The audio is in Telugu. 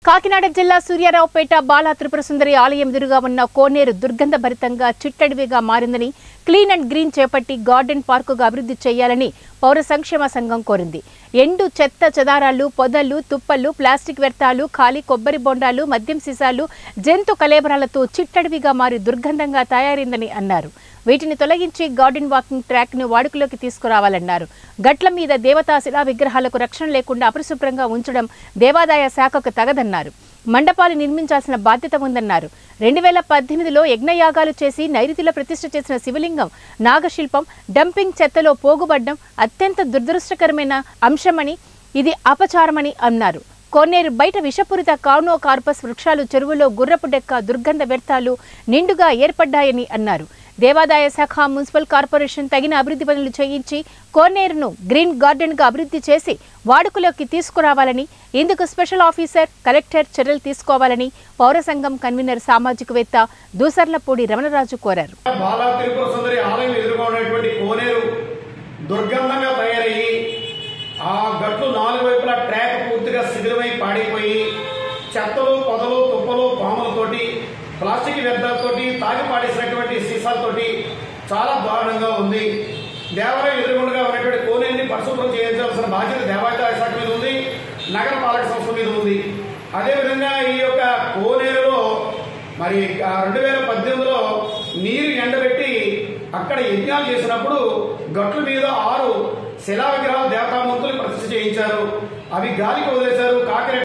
కాకినాడ జిల్లా సూర్యారావుపేట బాలా త్రిపుర సుందరి ఆలయం ఎదురుగా ఉన్న కోనేరు దుర్గంధ భరితంగా చిట్టడివిగా మారిందని క్లీన్ అండ్ గ్రీన్ చేపట్టి గార్డెన్ పార్కుగా అభివృద్ధి చేయాలని పౌర సంక్షేమ సంఘం కోరింది ఎండు చెత్త చెదారాలు పొదలు తుప్పలు ప్లాస్టిక్ వ్యర్థాలు ఖాళీ కొబ్బరి బొండాలు మద్యం సీసాలు జంతు కలేబరాలతో చిట్టడివిగా మారి దుర్గంధంగా తయారైందని అన్నారు వీటిని తొలగించి గార్డెన్ వాకింగ్ ట్రాక్ ను వాడుకలోకి తీసుకురావాలన్నారు గట్ల మీద దేవతా శిలా విగ్రహాలకు రక్షణ లేకుండా అపరిశుభ్రంగా ఉంచడం దేవాదాయ శాఖకు తగదన్నారు మండపాలు నిర్మించాల్సిన బాధ్యత ఉందన్నారు రెండు వేల పద్దెనిమిదిలో యజ్ఞయాగాలు చేసి నైరుతిలో ప్రతిష్ఠ చేసిన శివలింగం నాగశిల్పం డంపింగ్ చెత్తలో పోగుబడ్డం అత్యంత దురదృష్టకరమైన అంశమని ఇది అపచారమని అన్నారు కోనేరు బయట విషపూరిత కార్నో కార్పస్ వృక్షాలు చెరువులో గుర్రపు డెక్క దుర్గంధ వ్యర్థాలు నిండుగా ఏర్పడ్డాయని అన్నారు దేవాదాయ శాఖ మున్సిపల్ కార్పొరేషన్ తగిన అభివృద్ధి పనులు చేయించి కోనేరును గ్రీన్ గార్డెన్గా అభివృద్ధి చేసి వాడుకలోకి తీసుకురావాలని ఇందుకు స్పెషల్ ఆఫీసర్ కలెక్టర్ చర్యలు తీసుకోవాలని పౌర సంఘం కన్వీనర్ సామాజికవేత్త దూసర్లపూడి రమణరాజు కోరారు బాలా త్రిపుర సుందరి ఆలయం ఎదురుగా ఉన్నటువంటి కోనేరు దుర్గంధంగా తయారయ్యి ఆ గట్లు నాలుగు వైపులా ట్రాక్ పూర్తిగా శిథిలమై పాడైపోయి చెత్తలు పొదలు తుప్పలు పాములతోటి ప్లాస్టిక్ వ్యర్థాలతోటి తాగి పాడేసినటువంటి సీసాలతోటి చాలా దారుణంగా ఉంది దేవాలయం ఎదురుగుండగా ఉన్నటువంటి కోనేరుని పరిశుభ్రం చేయించాల్సిన బాధ్యత దేవాదాయ శాఖ మీద ఉంది నగర పాలక సంస్థ మీద ఉంది అదేవిధంగా ఈ యొక్క కోనేరులో మరి రెండు వేల పద్దెనిమిదిలో నీరు ఎండబెట్టి అక్కడ యజ్ఞాలు చేసినప్పుడు గట్ల మీద ఆరు శిలా విగ్రహాలు దేవతామూర్తులు ప్రతిష్ఠ చేయించారు అవి గాలికి వదిలేశారు కాకిరెడ్డి